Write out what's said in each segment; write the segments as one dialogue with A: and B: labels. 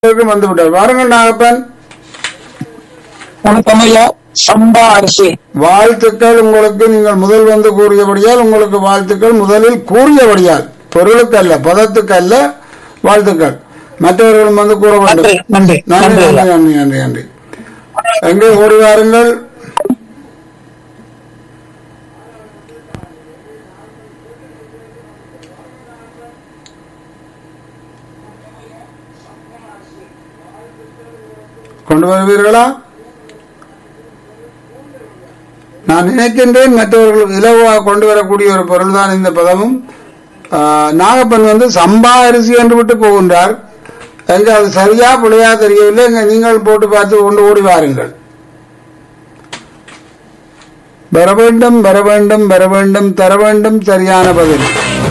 A: எல்லாருக்கும் வந்து விட்டார் வாருங்கள் நாகப்பன்
B: வணக்கம் ஐயா சம்பா அரிசி
A: வாழ்த்துக்கள் உங்களுக்கு நீங்கள் முதல் வந்து கூறியபடியால் உங்களுக்கு வாழ்த்துக்கள் முதலில் கூறியபடியால் பொருளுக்கு அல்ல பதத்துக்கு அல்ல வாழ்த்துக்கள் மற்றவர்களும் வந்து கூற வேண்டும்
B: நன்றி நன்றி
A: நன்றி
B: நன்றி
A: நன்றி
B: ஐயா
A: நன்றி நன்றி நன்றி எங்கே ஓடி வாருங்கள் கொண்டு வருவீர்களா நான் நினைக்கின்றேன் மற்றவர்கள் இலவாக கொண்டு வரக்கூடிய ஒரு பொருள் தான் இந்த பதமும் ஆஹ், நாகப்பன் வந்து சம்பா அரிசி என்று விட்டு போகின்றார் எங்க அது சரியா பிழையா தெரியவில்லை எங்க நீங்கள் போட்டு பார்த்து கொண்டு ஓடி வாருங்கள் வர வேண்டும் வர வேண்டும் வர வேண்டும் தர வேண்டும் சரியான பதில்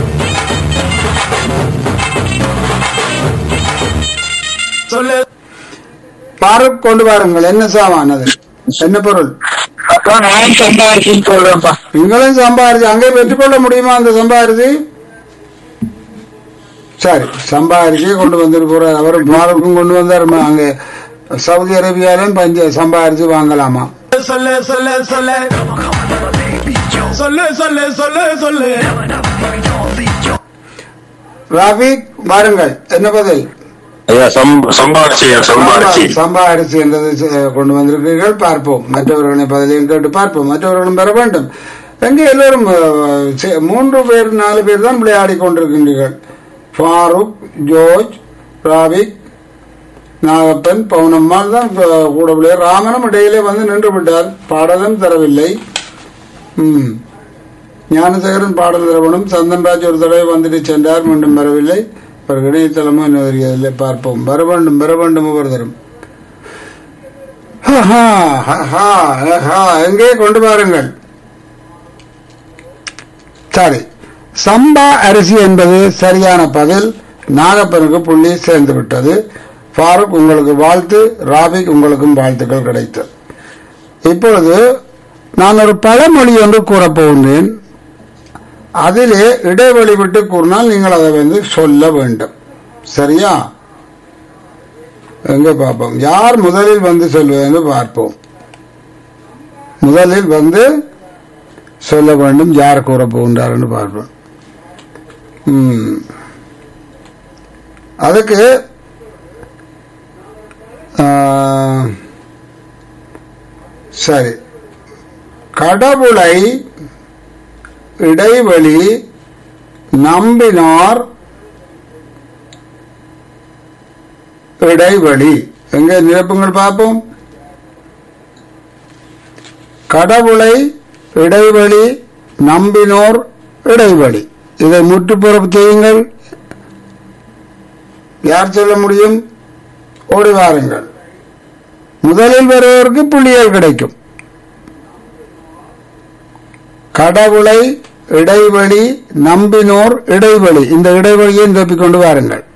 B: சொல்லு
A: பாரத் கொண்டு வாருங்கள் என்ன சாமான் அது என்ன பொருள்
B: அப்பா நான் சம்பா அரிசின்னு சொல்றேன்ப்பா
A: நீங்களும் சம்பாரிச்சு அங்கே பெற்றுக்கொள்ள முடியுமா அந்த சம்பாரிச்சு சரி சம்பாரிச்சு கொண்டு வந்துட்டு போறார் அவர் பாரருக்கும் கொண்டு வந்தார் ம- அங்கே சவுதி அரேபியாலும் பஞ்ச சம்பாரிச்சு வாங்கலாமா
B: சொல்லு சொல்லு சொல்லு சொல்லு சொல்லு சொல்லு சொல்லு
A: ராபிக் வாருங்கள் என்ன பதில்
C: ஐயா சம்ப- சம்பாரிச்சு சம்பாரிச்சு
A: சம்பாரிச்சு என்றதை செ- கொண்டு வந்திருக்கிறீர்கள் பார்ப்போம் மற்றவர்களின் பதிலையும் கேட்டு பார்ப்போம் மற்றவர்களும் பெற வேண்டும் எங்கே எல்லோரும் அஹ், செ- மூன்று பேர் நாலு பேர் தான் விளையாடி கொண்டிருக்கின்றீர்கள் ஃபாரூக் ஜோர்ஜ் ராபிக் நாகப்பன் பவுனம்மாள் தான் அஹ், கூட விளையாடு ராமனும் இடையிலே வந்து நின்று விட்டார் பாடலும் தரவில்லை ம் ஞானசேகரன் பாடல் தரவனும் சந்தன்ராஜ் ஒரு தடவை வந்துட்டு சென்றார் மீண்டும் வரவில்லை பிறகு இணையதளமும் என்ன தெரியவில்லை பார்ப்போம் வர வேண்டும் வர வேண்டும் ஒவ்வொரு தரும் ஹஹா, ஹஹா, ஹஹா, எங்கே கொண்டு வாருங்கள் சரி சம்பா அரிசி என்பது சரியான பதில் நாகப்பனுக்கு புள்ளி சேர்ந்து விட்டது ஃபாரூக் உங்களுக்கு வாழ்த்து ராபிக் உங்களுக்கும் வாழ்த்துக்கள் கிடைத்தது இப்பொழுது நான் ஒரு பழமொழி ஒன்று கூறப் போகின்றேன் அதிலே இடைவெளி விட்டு கூறினால் நீங்கள் அதை வந்து சொல்ல வேண்டும் சரியா எங்க பார்ப்போம் யார் முதலில் வந்து சொல்வது என்று பார்ப்போம் முதலில் வந்து சொல்ல வேண்டும் யார் கூற போகின்றார் என்று பார்ப்போம் ம். அதுக்கு ஆ, சரி கடவுளை இடைவெளி நம்பினார் இடைவெளி எங்க நிரப்புங்கள் பார்ப்போம் கடவுளை இடைவெளி நம்பினோர் இடைவெளி இதை முற்றுப்புறப்பு செய்யுங்கள் யார் சொல்ல முடியும் ஓடி வாருங்கள் முதலில் வருவதற்கு புள்ளியல் கிடைக்கும் கடவுளை இடைவெளி நம்பினோர் இடைவெளி இந்த இடைவெளியை நிரப்பிக் கொண்டு வாருங்கள்